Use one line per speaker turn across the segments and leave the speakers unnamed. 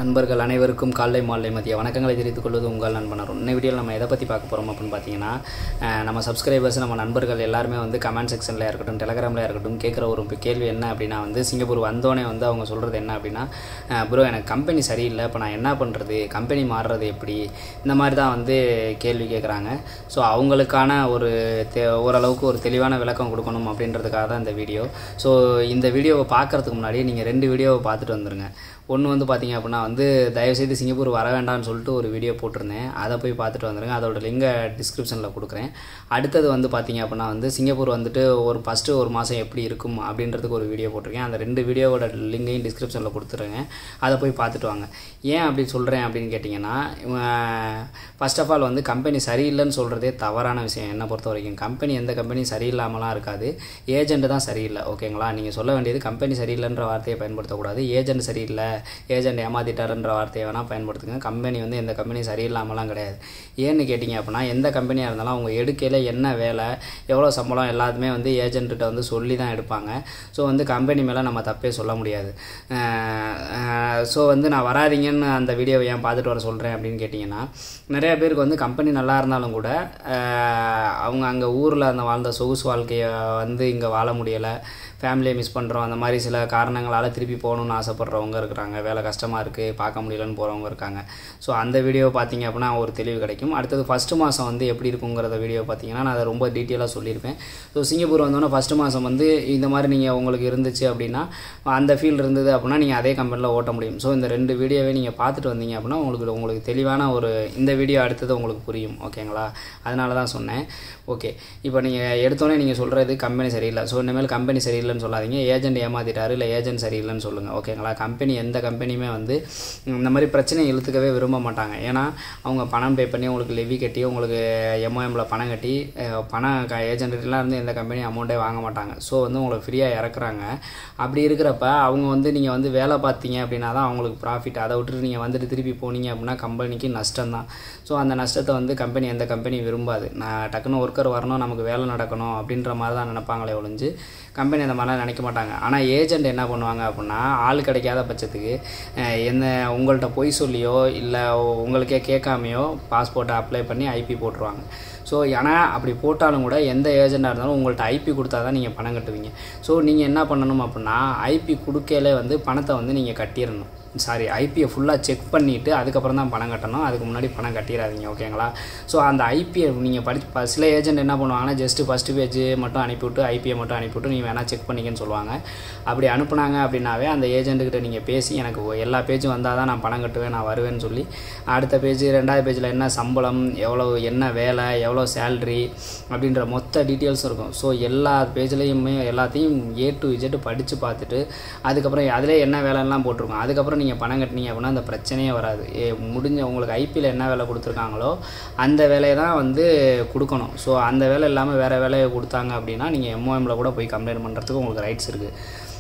நண்பர்கள் அனைவருக்கும் காலை மாலை மதிய வணக்கங்களை தெரிவித்துக் கொள்வது உங்கள் நண்பன் அருண் இந்த வீடியோவில் நம்ம எதை பற்றி பார்க்க போகிறோம் அப்படின்னு பார்த்தீங்கன்னா அஹ், நம்ம சப்ஸ்கிரைபர்ஸ் நம்ம நண்பர்கள் எல்லாருமே வந்து கமெண்ட் செக்ஷனில் இருக்கட்டும் டெலகிராமில் இருக்கட்டும் கேட்குற ஒரு கேள்வி என்ன அப்படின்னா வந்து சிங்கப்பூர் வந்தோடனே வந்து அவங்க சொல்கிறது என்ன அப்படின்னா ப்ரோ எனக்கு கம்பெனி சரியில்லை இப்போ நான் என்ன பண்ணுறது கம்பெனி மாறுறது எப்படி இந்த மாதிரி தான் வந்து கேள்வி கேட்குறாங்க ஸோ அவங்களுக்கான ஒரு தெ ஓரளவுக்கு ஒரு தெளிவான விளக்கம் கொடுக்கணும் அப்படின்றதுக்காக தான் இந்த வீடியோ ஸோ இந்த வீடியோவை பார்க்குறதுக்கு முன்னாடி நீங்கள் ரெண்டு வீடியோவை பார்த்துட்டு வந்துருங்க ஒன்று வந்து பார்த்தீங்க அப்படின்னா வந்து தயவுசெய்து சிங்கப்பூர் வர வேண்டாம்னு சொல்லிட்டு ஒரு வீடியோ போட்டிருந்தேன் அதை போய் பார்த்துட்டு வந்துருங்க அதோட லிங்கை டிஸ்கிரிப்ஷனில் கொடுக்குறேன் அடுத்தது வந்து பார்த்தீங்க அப்படின்னா வந்து சிங்கப்பூர் வந்துட்டு ஒரு ஃபஸ்ட்டு ஒரு மாதம் எப்படி இருக்கும் அப்படின்றதுக்கு ஒரு வீடியோ போட்டிருக்கேன் அந்த ரெண்டு வீடியோவோட லிங்கையும் டிஸ்கிரிப்ஷனில் கொடுத்துருங்க அதை போய் பார்த்துட்டு வாங்க ஏன் அப்படி சொல்கிறேன் அப்படின்னு கேட்டிங்கன்னா ஃபர்ஸ்ட் ஆஃப் ஆல் வந்து கம்பெனி சரியில்லைன்னு சொல்கிறதே தவறான விஷயம் என்னை பொறுத்த வரைக்கும் கம்பெனி எந்த கம்பெனி சரியில்லாமலாம் இருக்காது ஏஜென்ட் தான் சரியில்லை ஓகேங்களா நீங்கள் சொல்ல வேண்டியது கம்பெனி சரியில்லைன்ற வார்த்தையை பயன்படுத்தக்கூடாது ஏஜென்ட் சரியில்லை ஏஜென்ட் ஏமாத்திட்டாருன்ற வார்த்தையை வேணால் பயன்படுத்துங்க கம்பெனி வந்து எந்த கம்பெனி சரியில்லாமலாம் கிடையாது ஏன்னு கேட்டிங்க அப்படின்னா எந்த கம்பெனியாக இருந்தாலும் அவங்க எடுக்கையில் என்ன வேலை எவ்வளோ சம்பளம் எல்லாத்துமே வந்து ஏஜென்ட்டுகிட்ட வந்து சொல்லி தான் எடுப்பாங்க ஸோ வந்து கம்பெனி மேலே நம்ம தப்பே சொல்ல முடியாது ஸோ வந்து நான் வராதீங்கன்னு அந்த வீடியோவை ஏன் பார்த்துட்டு வர சொல்கிறேன் அப்படின்னு கேட்டிங்கன்னா நிறைய பேருக்கு வந்து கம்பெனி நல்லா இருந்தாலும் கூட ஆஹ் அவங்க அங்கே ஊரில் அந்த வாழ்ந்த சொகுசு வாழ்க்கையை வந்து இங்கே வாழ முடியலை ஃபேமிலியை மிஸ் பண்ணுறோம் அந்த மாதிரி சில காரணங்களால் திருப்பி போகணுன்னு ஆசைப்படுறவங்க இருக்கிறாங்க வேலை கஷ்டமாக இருக்குது பார்க்க முடியலன்னு போகிறவங்க இருக்காங்க ஸோ அந்த வீடியோ பார்த்தீங்க அப்படின்னா ஒரு தெளிவு கிடைக்கும் அடுத்தது ஃபஸ்ட்டு மாதம் வந்து எப்படி இருக்குங்கிறத வீடியோ பார்த்தீங்கன்னா நான் அதை ரொம்ப டீட்டெயிலாக சொல்லியிருப்பேன் ஸோ சிங்கப்பூர் வந்தோன்னே ஃபஸ்ட்டு மாதம் வந்து இந்த மாதிரி நீங்கள் உங்களுக்கு இருந்துச்சு அப்படின்னா அந்த ஃபீல் இருந்தது அப்படின்னா நீங்கள் அதே கம்பெனியில் ஓட்ட முடியும் ஸோ இந்த ரெண்டு வீடியோவை நீங்கள் பார்த்துட்டு வந்தீங்க அப்படின்னா உங்களுக்கு உங்களுக்கு தெளிவான ஒரு இந்த வீடியோ அடுத்தது உங்களுக்கு புரியும் ஓகேங்களா அதனால தான் சொன்னேன் ஓகே இப்போ நீங்கள் எடுத்தோன்னே நீங்கள் சொல்கிறது கம்பெனி சரியில்லை ஸோ இனிமேல் கம்பெனி சரியில்லைன்னு சொல்லாதீங்க ஏஜென்ட் ஏமாத்திட்டாரு இல்லை ஏஜென்ட் சரியில்லைன்னு சொல்லுங்கள் ஓகேங்களா கம்பெனி எந்த கம்பெனியுமே வந்து இந்த மாதிரி பிரச்சனையை இழுத்துக்கவே விரும்ப மாட்டாங்க ஏன்னா அவங்க பணம் பே பண்ணி உங்களுக்கு லெவி கட்டி உங்களுக்கு எம்ஓஎம்ல பணம் கட்டி அஹ், பணம் க ஏஜென்ட்லாம் இருந்து எந்த கம்பெனி அமௌண்ட்டே வாங்க மாட்டாங்க ஸோ வந்து உங்களுக்கு ஃப்ரீயாக இறக்குறாங்க அப்படி இருக்கிறப்ப அவங்க வந்து நீங்கள் வந்து வேலை பார்த்தீங்க அப்படின்னா தான் அவங்களுக்கு ப்ராஃபிட் அதை விட்டுட்டு நீங்கள் வந்துட்டு திருப்பி போனீங்க அப்படின்னா கம்பெனிக்கு நஷ்டம் தான் ஸோ அந்த நஷ்டத்தை வந்து கம்பெனி எந்த கம்பெனி விரும்பாது நான் டக்குன்னு ஒர்க்கர் வரணும் நமக்கு வேலை நடக்கணும் அப்படின்ற மாதிரி தான் நினைப்பாங்களே ஒழிஞ்சு கம்பெனி அந்த மாதிரிலாம் நினைக்க மாட்டாங்க ஆனால் ஏஜென்ட் என்ன பண்ணுவாங்க அப்படின்னா ஆள் கிடைக்காத பட்சத்துக்கு அஹ், என்ன உங்கள்கிட்ட பொய் சொல்லியோ இல்லை உங்களுக்கே கேட்காமையோ பாஸ்போர்ட்டை அப்ளை பண்ணி ஐபி போட்டுருவாங்க ஸோ ஆனால் அப்படி போட்டாலும் கூட எந்த ஏஜெண்டாக இருந்தாலும் உங்கள்கிட்ட ஐபி கொடுத்தா தான் நீங்கள் பணம் கட்டுவீங்க ஸோ நீங்கள் என்ன பண்ணணும் அப்படின்னா ஐபி கொடுக்கையில வந்து பணத்தை வந்து நீங்கள் கட்டிடணும் சாரி ஐபியை ஃபுல்லாக செக் பண்ணிவிட்டு அதுக்கப்புறம் தான் பணம் கட்டணும் அதுக்கு முன்னாடி பணம் கட்டிடாதீங்க ஓகேங்களா ஸோ அந்த ஐபியை நீங்கள் படிச்சு ப- சில ஏஜென்ட் என்ன பண்ணுவாங்கன்னா ஜஸ்ட்டு ஃபஸ்ட்டு பேஜ் மட்டும் அனுப்பிவிட்டு ஐபியை மட்டும் அனுப்பிவிட்டு நீங்கள் வேணால் செக் பண்ணிக்கன்னு சொல்லுவாங்க அப்படி அனுப்புனாங்க அப்படின்னாவே அந்த ஏஜென்ட்டுக்கிட்ட நீங்கள் பேசி எனக்கு ஒ- எல்லா பேஜும் வந்தால் தான் நான் பணம் கட்டுவேன் நான் வருவேன்னு சொல்லி அடுத்த பேஜ் ரெண்டாவது பேஜில் என்ன சம்பளம் எவ்வளோ என்ன வேலை எவ்வளோ சேல்ரி அப்படின்ற மொத்த டீட்டெயில்ஸ் இருக்கும் ஸோ எல்லா பேஜ்லேயுமே எல்லாத்தையும் ஏ டு இஜெட் படித்து பார்த்துட்டு அதுக்கப்புறம் அதிலே என்ன வேலைலாம் போட்டிருக்கோம் அதுக்கப்புறம் நீங்கள் பணம் கட்டினீங்க அப்படின்னா அந்த பிரச்சனையே வராது ஏ, முடிஞ்ச உங்களுக்கு ஐபியில் என்ன வேலை கொடுத்துருக்காங்களோ அந்த வேலையை தான் வந்து கொடுக்கணும் ஸோ அந்த வேலை இல்லாமல் வேறு வேலையை கொடுத்தாங்க அப்படின்னா நீங்கள் எம்ஓஎம்ல கூட போய் கம்ப்ளைண்ட் பண்ணுறதுக்கு உங்களுக்கு ரைட்ஸ் இருக்குது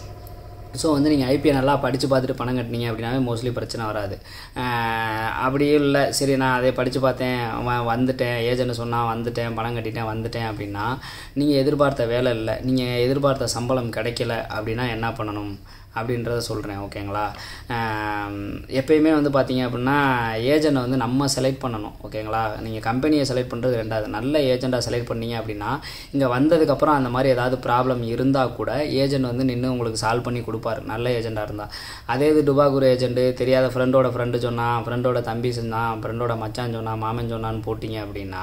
ஸோ வந்து நீங்கள் ஐபிஐ நல்லா படித்து பார்த்துட்டு பணம் கட்டினீங்க அப்படின்னாவே மோஸ்ட்லி பிரச்சனை வராது ஆஹ் அப்படியும் இல்லை சரி நான் அதை படித்து பார்த்தேன் அவன் வந்துட்டேன் ஏஜென்ட் சொன்னால் வந்துட்டேன் பணம் கட்டிட்டேன் வந்துட்டேன் அப்படின்னா நீங்கள் எதிர்பார்த்த வேலை இல்லை நீங்கள் எதிர்பார்த்த சம்பளம் கிடைக்கல அப்படின்னா என்ன பண்ணணும் அப்படின்றத சொல்கிறேன் ஓகேங்களா ஆம், எப்பயுமே வந்து பார்த்தீங்க அப்படின்னா ஏஜென்ட்டை வந்து நம்ம செலக்ட் பண்ணணும் ஓகேங்களா நீங்கள் கம்பெனியை செலக்ட் பண்ணுறது ரெண்டாவது நல்ல ஏஜெண்ட்டாக செலக்ட் பண்ணீங்க அப்படின்னா இங்கே வந்ததுக்கப்புறம் அந்த மாதிரி ஏதாவது ப்ராப்ளம் இருந்தால் கூட ஏஜென்ட் வந்து நின்று உங்களுக்கு சால்வ் பண்ணி கொடுப்பாரு நல்ல ஏஜெண்ட்டாக இருந்தால் அதே இது டுபாகூர் ஏஜென்ட்டு தெரியாத ஃப்ரெண்டோட ஃப்ரெண்டு சொன்னான் ஃப்ரெண்டோட தம்பி சொன்னான் ஃப்ரெண்டோட மச்சான் சொன்னான் மாமன் சொன்னான்னு போட்டிங்க அப்படின்னா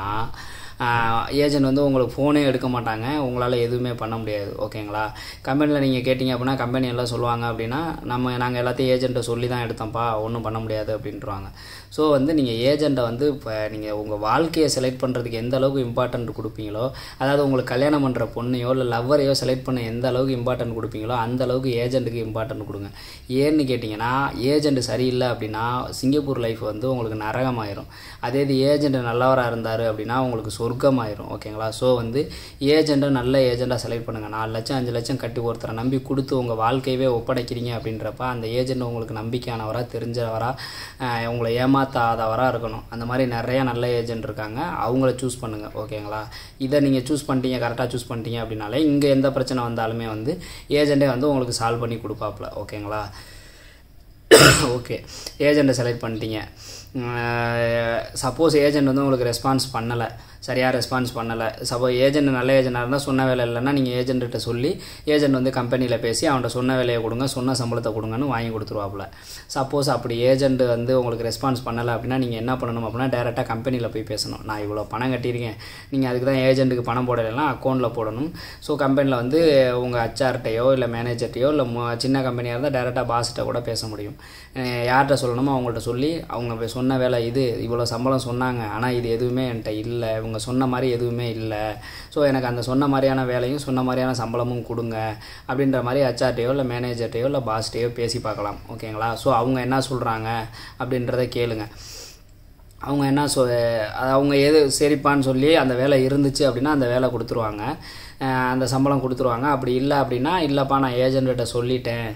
ஏஜென்ட் வந்து உங்களுக்கு ஃபோனே எடுக்க மாட்டாங்க உங்களால் எதுவுமே பண்ண முடியாது ஓகேங்களா கம்பெனியில் நீங்கள் கேட்டிங்க அப்படின்னா கம்பெனி எல்லாம் சொல்லுவாங்க அப்படின்னா நம்ம நாங்கள் எல்லாத்தையும் ஏஜென்ட்டை சொல்லி தான் எடுத்தோம்ப்பா ஒன்றும் பண்ண முடியாது அப்படின்ட்டுருவாங்க ஸோ வந்து நீங்கள் ஏஜெண்ட்டை வந்து இப்போ நீங்கள் உங்கள் வாழ்க்கையை செலக்ட் பண்ணுறதுக்கு எந்த அளவுக்கு இம்பார்ட்டன்ட் கொடுப்பீங்களோ அதாவது உங்களுக்கு கல்யாணம் பண்ணுற பொண்ணையோ இல்லை லவ்வரையோ செலக்ட் பண்ண எந்த அளவுக்கு இம்பார்ட்டன்ட் கொடுப்பீங்களோ அந்த அளவுக்கு ஏஜென்ட்டுக்கு இம்பார்ட்டன்ட் கொடுங்க ஏன்னு கேட்டிங்கன்னா ஏஜென்ட் சரியில்லை அப்படின்னா சிங்கப்பூர் லைஃப் வந்து உங்களுக்கு நரகமாயிரும் அதே இது ஏஜென்ட் நல்லவராக இருந்தார் அப்படின்னா உங்களுக்கு சொர்க்கமாயிரும் ஓகேங்களா ஸோ வந்து ஏஜெண்ட்டை நல்ல ஏஜெண்ட்டாக செலக்ட் பண்ணுங்கள் நாலு லட்சம் அஞ்சு லட்சம் கட்டி ஒருத்தரை நம்பி கொடுத்து உங்கள் வாழ்க்கையவே ஒப்படைக்கிறீங்க அப்படின்றப்ப அந்த ஏஜெண்ட் உங்களுக்கு நம்பிக்கையானவராக தெரிஞ்சவராக ஆஹ் உங்களை ஏமாத்தாதவராக இருக்கணும் அந்த மாதிரி நிறைய நல்ல ஏஜென்ட் இருக்காங்க அவங்கள சூஸ் பண்ணுங்கள் ஓகேங்களா இதை நீங்கள் சூஸ் பண்ணிட்டீங்க கரெக்டாக சூஸ் பண்ணிட்டீங்க அப்படின்னாலே இங்கே எந்த பிரச்சனை வந்தாலுமே வந்து ஏஜெண்ட்டே வந்து உங்களுக்கு சால்வ் பண்ணி கொடுப்பாப்புல ஓகேங்களா ஓகே ஏஜெண்ட்டை செலக்ட் பண்ணிட்டீங்க சப்போஸ் ஏஜெண்ட் வந்து உங்களுக்கு ரெஸ்பான்ஸ் பண்ணலை சரியாக ரெஸ்பான்ஸ் பண்ணலை சப்போஸ் ஏஜெண்ட் நல்ல ஏஜெண்டாக இருந்தால் சொன்ன வேலை இல்லைன்னா நீங்கள் ஏஜென்ட்டு சொல்லி ஏஜெண்ட் வந்து கம்பெனியில் பேசி அவன்கிட்ட சொன்ன வேலையை கொடுங்க சொன்ன சம்பளத்தை கொடுங்கன்னு வாங்கி கொடுத்துருவாப்புல சப்போஸ் அப்படி ஏஜெண்ட் வந்து உங்களுக்கு ரெஸ்பான்ஸ் பண்ணலை அப்படின்னா நீங்கள் என்ன பண்ணணும் அப்படின்னா டேரெக்டாக கம்பெனியில் போய் பேசணும் நான் இவ்வளோ பணம் கட்டியிருக்கேன் நீங்கள் அதுக்கு தான் ஏஜென்ட்டுக்கு பணம் போடலைன்னா அக்கௌண்ட்டில் போடணும் ஸோ கம்பெனியில் வந்து உங்கள் ஹச்ஆர்ட்டையோ இல்லை மேனேஜர்ட்டையோ இல்லை மு- சின்ன கம்பெனியாக இருந்தால் டேரெக்டாக பாஸ்கிட்ட கூட பேச முடியும் அஹ் யார்கிட்ட சொல்லணுமோ அவங்கள்ட்ட சொல்லி அவங்க இப்ப சொன்ன வேலை இது இவ்வளோ சம்பளம் சொன்னாங்க ஆனால் இது எதுவுமே என்கிட்ட இல்லை இவங்க சொன்ன மாதிரி எதுவுமே இல்லை ஸோ எனக்கு அந்த சொன்ன மாதிரியான வேலையும் சொன்ன மாதிரியான சம்பளமும் கொடுங்க அப்படின்ற மாதிரி ஹச்ஆர்ட்டையோ இல்லை மேனேஜர்ட்டையோ இல்லை பாஸ்ட்டையோ பேசி பார்க்கலாம் ஓகேங்களா ஸோ அவங்க என்ன சொல்கிறாங்க அப்படின்றத கேளுங்க அவங்க என்ன சொ அது அவங்க எது சரிப்பான்னு சொல்லி அந்த வேலை இருந்துச்சு அப்படின்னா அந்த வேலை கொடுத்துருவாங்க அஹ் அந்த சம்பளம் கொடுத்துருவாங்க அப்படி இல்லை அப்படின்னா இல்லைப்பா நான் ஏஜென்ட்கிட்ட சொல்லிட்டேன்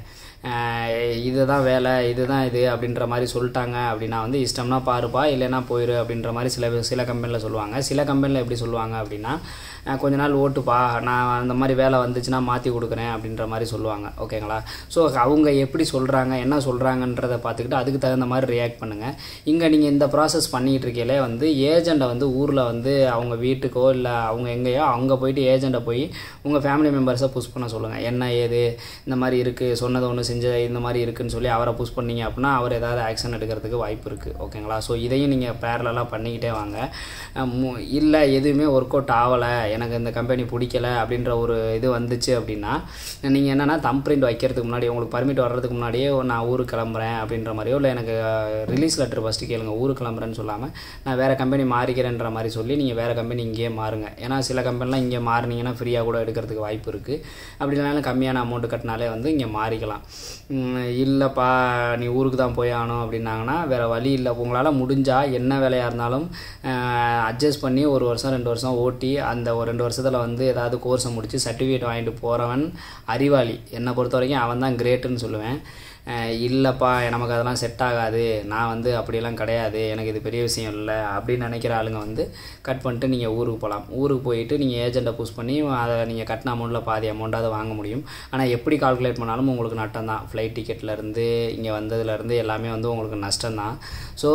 இதுதான் வேலை இதுதான் இது அப்படின்ற மாதிரி சொல்லிட்டாங்க அப்படின்னா வந்து இஷ்டம்னா பாருப்பா இல்லைன்னா போயிரு அப்படின்ற மாதிரி சில பேர் சில கம்பெனியில் சொல்லுவாங்க சில கம்பெனியில் எப்படி சொல்லுவாங்க அப்படின்னா அஹ் கொஞ்ச நாள் ஓட்டுப்பா நான் அந்த மாதிரி வேலை வந்துச்சுன்னா மாற்றி கொடுக்குறேன் அப்படின்ற மாதிரி சொல்லுவாங்க ஓகேங்களா ஸோ அவங்க எப்படி சொல்கிறாங்க என்ன சொல்கிறாங்கன்றதை பார்த்துக்கிட்டு அதுக்கு தகுந்த மாதிரி ரியாக்ட் பண்ணுங்கள் இங்கே நீங்கள் இந்த ப்ராசஸ் பண்ணிகிட்டு இருக்கையிலே வந்து ஏஜெண்ட்டை வந்து ஊரில் வந்து அவங்க வீட்டுக்கோ இல்லை அவங்க எங்கேயோ அங்கே போயிட்டு ஏஜெண்ட்டை போய் உங்கள் ஃபேமிலி மெம்பர்ஸை புஷ் பண்ண சொல்லுங்கள் என்ன ஏது இந்த மாதிரி இருக்குது சொன்னது ஒன்று செஞ்ச இந்த மாதிரி இருக்குன்னு சொல்லி அவரை புஷ் பண்ணீங்க அப்படின்னா அவர் ஏதாவது ஆக்ஷன் எடுக்கிறதுக்கு வாய்ப்பு இருக்குது ஓகேங்களா ஸோ இதையும் நீங்கள் பேரலாக பண்ணிக்கிட்டே வாங்க அஹ் மு- இல்லை எதுவுமே ஒர்க் அவுட் ஆகலை எனக்கு இந்த கம்பெனி பிடிக்கல அப்படின்ற ஒரு இது வந்துச்சு அப்படின்னா நீங்கள் என்னென்னா தம் பிரிண்ட் வைக்கிறதுக்கு முன்னாடி உங்களுக்கு பர்மிட் வர்றதுக்கு முன்னாடியே நான் ஊருக்கு கிளம்புறேன் அப்படின்ற மாதிரியோ இல்லை எனக்கு ரிலீஸ் லெட்டர் ஃபஸ்ட்டு கேளுங்க ஊருக்கு கிளம்புறேன்னு சொல்லாமல் நான் வேறு கம்பெனி மாறிக்கிறேன்ற மாதிரி சொல்லி நீங்கள் வேறு கம்பெனி இங்கேயே மாறுங்க ஏன்னா சில கம்பெனிலாம் இங்கே மாறினீங்கன்னா ஃப்ரீயாக கூட எடுக்கிறதுக்கு வாய்ப்பு இருக்குது அப்படி இல்லைனாலும் கம்மியான அமௌண்ட் கட்டினாலே வந்து இங்கே மாறிக்கலாம் உம், இல்லைப்பா நீ ஊருக்கு தான் போய் ஆகணும் அப்படின்னாங்கன்னா வேறு வழி இல்லை உங்களால் முடிஞ்சால் என்ன வேலையாக இருந்தாலும் அட்ஜஸ்ட் பண்ணி ஒரு வருஷம் ரெண்டு வருஷம் ஓட்டி அந்த ஒரு ரெண்டு வருஷத்தில் வந்து ஏதாவது கோர்ஸை முடித்து சர்டிஃபிகேட் வாங்கிட்டு போகிறவன் அறிவாளி என்னை பொறுத்த வரைக்கும் அவன் தான் கிரேட்டுன்னு சொல்லுவேன் அஹ் இல்லைப்பா நமக்கு அதெல்லாம் செட் ஆகாது நான் வந்து அப்படியெல்லாம் கிடையாது எனக்கு இது பெரிய விஷயம் இல்லை அப்படின்னு நினைக்கிற ஆளுங்க வந்து கட் பண்ணிட்டு நீங்கள் ஊருக்கு போகலாம் ஊருக்கு போயிட்டு நீங்கள் ஏஜெண்ட்டை புஷ் பண்ணி அதை நீங்கள் கட்டின அமௌண்ட்டில் பாதி அமௌண்ட்டாவது வாங்க முடியும் ஆனால் எப்படி கால்குலேட் பண்ணாலும் உங்களுக்கு நட்டம் தான் ஃப்ளைட் டிக்கெட்லேருந்து இங்கே வந்ததுலேருந்து எல்லாமே வந்து உங்களுக்கு நஷ்டம் தான் ஸோ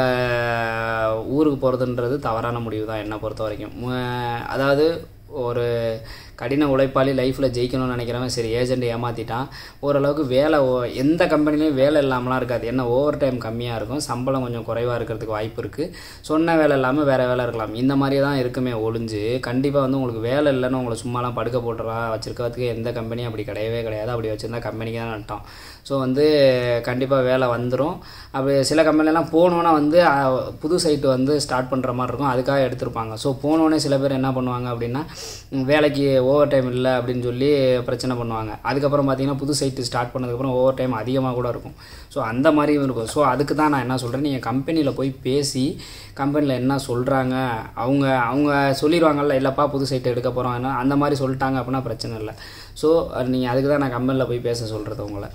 ஊருக்கு போகிறதுன்றது தவறான முடிவு தான் என்னை பொறுத்த வரைக்கும் மு- அதாவது ஒரு கடின உழைப்பாளி லைஃப்பில் ஜெயிக்கணும்னு நினைக்கிறவன் சரி ஏஜென்ட் ஏமாற்றிட்டான் ஓரளவுக்கு வேலை ஓ- எந்த கம்பெனிலையும் வேலை இல்லாமலாம் இருக்காது என்ன ஓவர் டைம் கம்மியாக இருக்கும் சம்பளம் கொஞ்சம் குறைவாக இருக்கிறதுக்கு வாய்ப்பு இருக்குது சொன்ன வேலை இல்லாமல் வேறு வேலை இருக்கலாம் இந்த மாதிரி தான் இருக்குமே ஒழிஞ்சு கண்டிப்பாக வந்து உங்களுக்கு வேலை இல்லைன்னு உங்களை சும்மாலாம் படுக்க போட்டுறா வச்சிருக்கிறதுக்கு எந்த கம்பெனியும் அப்படி கிடையவே கிடையாது அப்படி வச்சுருந்தா கம்பெனிக்கு தான் நட்டம் ஸோ வந்து கண்டிப்பாக வேலை வந்துடும் அப்படி சில கம்பெனிலாம் போனோன்னா வந்து அஹ், புது சைட்டு வந்து ஸ்டார்ட் பண்ணுற மாதிரி இருக்கும் அதுக்காக எடுத்திருப்பாங்க ஸோ போனோடனே சில பேர் என்ன பண்ணுவாங்க அப்படின்னா ம், வேலைக்கு ஓவர் டைம் இல்லை அப்படின்னு சொல்லி பிரச்சனை பண்ணுவாங்க அதுக்கப்புறம் பார்த்தீங்கன்னா புது சைட்டு ஸ்டார்ட் பண்ணதுக்கப்புறம் ஓவர் டைம் அதிகமாக கூட இருக்கும் ஸோ அந்த மாதிரியும் இருக்கும் ஸோ அதுக்கு தான் நான் என்ன சொல்கிறேன் நீங்கள் கம்பெனியில் போய் பேசி கம்பெனியில் என்ன சொல்கிறாங்க அவங்க அவங்க சொல்லிடுவாங்கல்ல இல்லைப்பா புது சைட்டு எடுக்க போகிறோம் அந்த மாதிரி சொல்லிட்டாங்க அப்படின்னா பிரச்சனை இல்லை ஸோ நீங்கள் அதுக்கு தான் நான் கம்பெனியில் போய் பேச சொல்கிறது உங்களை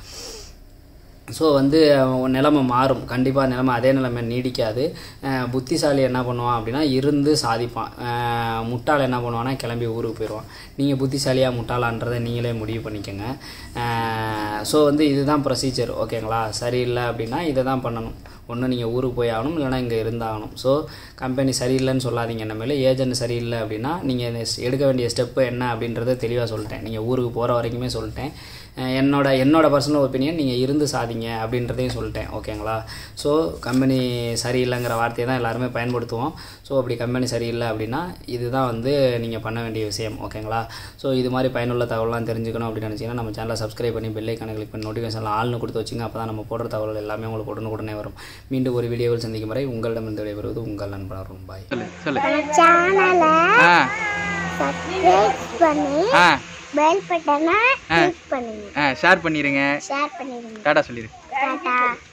ஸோ வந்து அஹ், நிலைமை மாறும் கண்டிப்பாக நிலைமை அதே நிலைமை நீடிக்காது அஹ், புத்திசாலி என்ன பண்ணுவான் அப்படின்னா இருந்து சாதிப்பான் அஹ், முட்டாள் என்ன பண்ணுவான்னா கிளம்பி ஊருக்கு போயிடுவான் நீங்கள் புத்திசாலியாக முட்டாளான்றதை நீங்களே முடிவு பண்ணிக்கோங்க ஸோ வந்து இதுதான் ப்ரொசீஜர் ஓகேங்களா சரியில்லை அப்படின்னா இதை தான் பண்ணணும் ஒன்று நீங்கள் ஊருக்கு போய் ஆகணும் இல்லைனா இங்கே இருந்தாகணும் ஸோ கம்பெனி சரியில்லைன்னு சொல்லாதீங்க இனிமேல் ஏஜென்ட் சரியில்லை அப்படின்னா நீங்கள் எடுக்க வேண்டிய ஸ்டெப்பு என்ன அப்படின்றத தெளிவாக சொல்லிட்டேன் நீங்கள் ஊருக்கு போகிற வரைக்குமே சொல்லிட்டேன் அஹ் என்னோட என்னோட பர்சனல் ஒப்பீனியன் நீங்கள் இருந்து சாதிங்க அப்படின்றதையும் சொல்லிட்டேன் ஓகேங்களா ஸோ கம்பெனி சரியில்லைங்கிற வார்த்தையை தான் எல்லாருமே பயன்படுத்துவோம் ஸோ அப்படி கம்பெனி சரியில்லை அப்படின்னா இதுதான் வந்து நீங்கள் பண்ண வேண்டிய விஷயம் ஓகேங்களா ஸோ இது மாதிரி பயனுள்ள தகவலாம் தெரிஞ்சுக்கணும் அப்படின்னு நினச்சிங்கன்னா நம்ம சேனலை சப்ஸ்கிரைப் பண்ணி பெல் ஐக்கானை கிளிக் பண்ணி நோட்டிஃபிகேஷனில் ஆள்னு கொடுத்து வச்சுங்க அப்போ தான் நம்ம போடுற தகவல் எல்லாமே உங்களுக்கு உடனுக்குடனே வரும் மீண்டும் ஒரு வீடியோவில் சந்திக்கும் வரை உங்களிடமிருந்து விடைபெறுவது உங்கள் நண்பன் அருண் பாய்
சொல்லு சொல்லு
சேனலை
ஆ
சப்ஸ்கிரைப் பண்ணி
ஆ
பெல் பட்டனை கிளிக் பண்ணுங்க
ஆ ஷேர் பண்ணிடுங்க
ஷேர் பண்ணிடுங்க
டாடா சொல்லிடு
டாடா